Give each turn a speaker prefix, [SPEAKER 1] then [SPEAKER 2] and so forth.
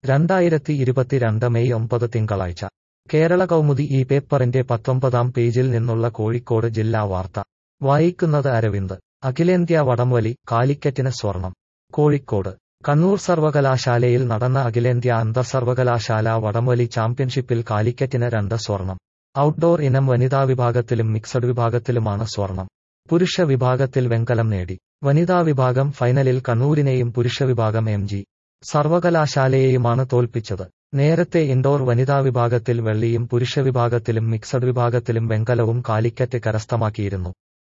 [SPEAKER 1] രണ്ടായിരത്തി ഇരുപത്തിരണ്ട് മെയ് ഒമ്പത് തിങ്കളാഴ്ച കേരള കൗമുദി ഈ പേപ്പറിന്റെ പത്തൊമ്പതാം പേജിൽ നിന്നുള്ള കോഴിക്കോട് ജില്ലാ വാർത്ത വായിക്കുന്നത് അരവിന്ദ് അഖിലേന്ത്യാ വടംവലി കാലിക്കറ്റിന് സ്വർണം കോഴിക്കോട് കണ്ണൂർ സർവകലാശാലയിൽ നടന്ന അഖിലേന്ത്യാ അന്തർസർവകലാശാല വടംവലി ചാമ്പ്യൻഷിപ്പിൽ കാലിക്കറ്റിന് രണ്ട് സ്വർണം ഔട്ട്ഡോർ ഇനം വനിതാ വിഭാഗത്തിലും മിക്സഡ് വിഭാഗത്തിലുമാണ് സ്വർണം പുരുഷ വിഭാഗത്തിൽ വെങ്കലം നേടി വനിതാ വിഭാഗം ഫൈനലിൽ കണ്ണൂരിനെയും പുരുഷ വിഭാഗം എം ജി സർവകലാശാലയെയുമാണ് തോൽപ്പിച്ചത് നേരത്തെ ഇൻഡോർ വനിതാ വിഭാഗത്തിൽ വെള്ളിയും പുരുഷ വിഭാഗത്തിലും മിക്സഡ് വിഭാഗത്തിലും വെങ്കലവും കാലിക്കറ്റ് കരസ്ഥമാക്കിയിരുന്നു